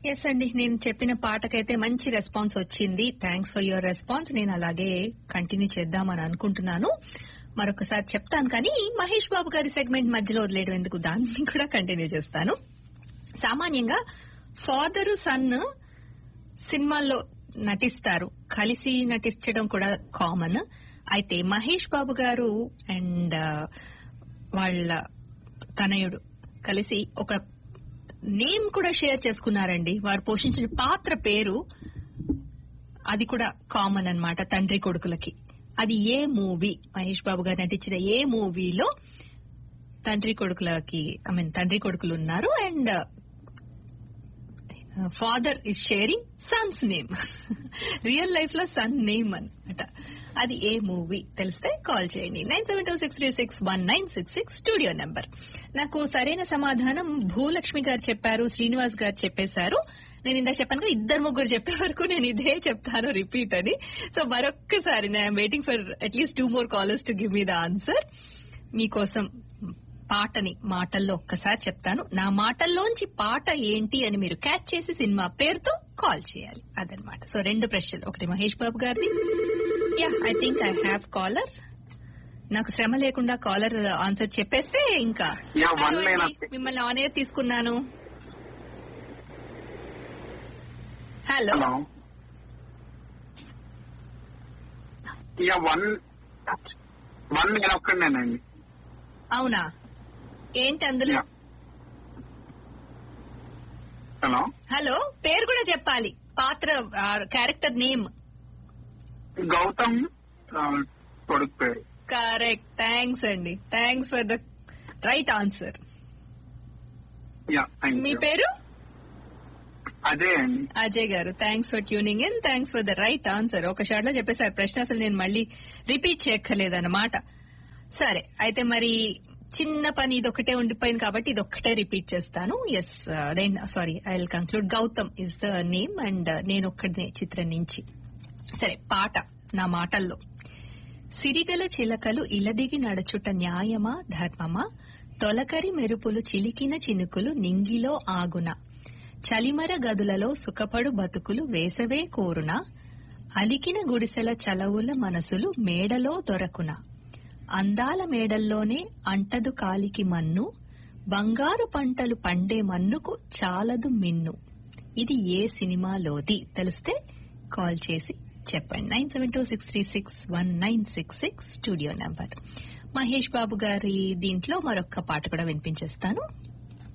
Yes అండి నేను చెప్పిన పాటకైతే మంచి రెస్పాన్స్ వచ్చింది థ్యాంక్స్ ఫర్ యువర్ రెస్పాన్స్ నేను అలాగే కంటిన్యూ చేద్దామని అనుకుంటున్నాను మరొకసారి చెప్తాను కానీ మహేష్ బాబు గారి సెగ్మెంట్ మధ్యలో వదిలేయడం ఎందుకు దాన్ని కూడా కంటిన్యూ చేస్తాను సామాన్యంగా ఫాదర్ సన్ సినిమాల్లో నటిస్తారు కలిసి నటించడం కూడా కామన్ అయితే మహేష్ బాబు గారు అండ్ వాళ్ళ తనయుడు కలిసి ఒక నేమ్ కూడా షేర్ చేసుకున్నారండి వారు పోషించిన పాత్ర పేరు అది కూడా కామన్ అన్నమాట తండ్రి కొడుకులకి అది ఏ మూవీ మహేష్ బాబు గారు నటించిన ఏ మూవీలో తండ్రి కొడుకులకి ఐ మీన్ తండ్రి కొడుకులు ఉన్నారు and father is sharing son's name real life లో సన్ నేమ్ అనమాట అది ఏ మూవీ తెలిస్తే కాల్ చేయండి nine seven two six three six one nine six six studio number నాకు సరైన సమాధానం భూలక్ష్మి గారు చెప్పారు శ్రీనివాస్ గారు చెప్పేశారు నేను ఇందాక చెప్పాను కదా ఇద్దరు ముగ్గురు చెప్పే వరకు నేను ఇదే చెప్తాను రిపీట్ అని సో మరొక్కసారి నేను waiting for at least two more callers to give me the answer మీకోసం పాటని మాటల్లో ఒక్కసారి చెప్తాను నా మాటల్లోంచి పాట ఏంటి అని మీరు క్యాచ్ చేసి సినిమా పేరుతో కాల్ చేయాలి అదనమాట సో రెండు ప్రశ్నలు ఒకటి మహేష్ బాబు గారిది yeah I think I have caller నాకు శ్రమ లేకుండా కాలర్ ఆన్సర్ చెప్పేస్తే ఇంకా Yeah, one హలో line అండి, up. మిమ్మల్ని ఆన్ ఎయిర్ తీసుకున్నాను హలో హలో ఇక వన్ వన్ నేను ఒక్కడేనండి అవునా ఏంటి అందులో Yeah. హలో హలో పేరు కూడా చెప్పాలి పాత్ర క్యారెక్టర్ నేమ్ గౌతమ్ ఆ, కొడుకు పేరు కరెక్ట్ థ్యాంక్స్ అండి thanks for the right answer yeah thank మీ యూ పేరు అదే అండి అజయ్ గారు thanks for tuning in thanks for the right answer ఒక షాట్ లో చెప్పేసారు ప్రశ్న అసలు నేను మళ్ళీ రిపీట్ చేయక్కర్లేదన్నమాట సరే అయితే మరి చిన్న పని ఇది ఒకటే ఉండిపోయింది కాబట్టి ఇది ఒక్కటే రిపీట్ చేస్తాను yes then sorry I will conclude Gautam is the name and నేను ఒక్కడినే చిత్రం నుంచి సరే పాట నా మాటల్లో సిరిగల చిలకలు ఇలదిగి నడచుట న్యాయమా ధర్మమా తొలకరి మెరుపులు చిలికిన చినుకులు నింగిలో ఆగున చలిమర గదులలో సుఖపడు బతుకులు వేసవే కోరున అలికిన గుడిసెల చలవుల మనసులు మేడలో దొరకున అందాల మేడల్లోనే అంటదు కాలికి మన్ను బంగారు పంటలు పండే మన్నుకు చాలదు మిన్ను ఇది ఏ సినిమాలోది తెలిస్తే కాల్ చేసి చెప్పండి nine seven two six three six one nine six six studio number Mahesh Babu గారి దీంట్లో మరొక పాట కూడా వినిపించేస్తాను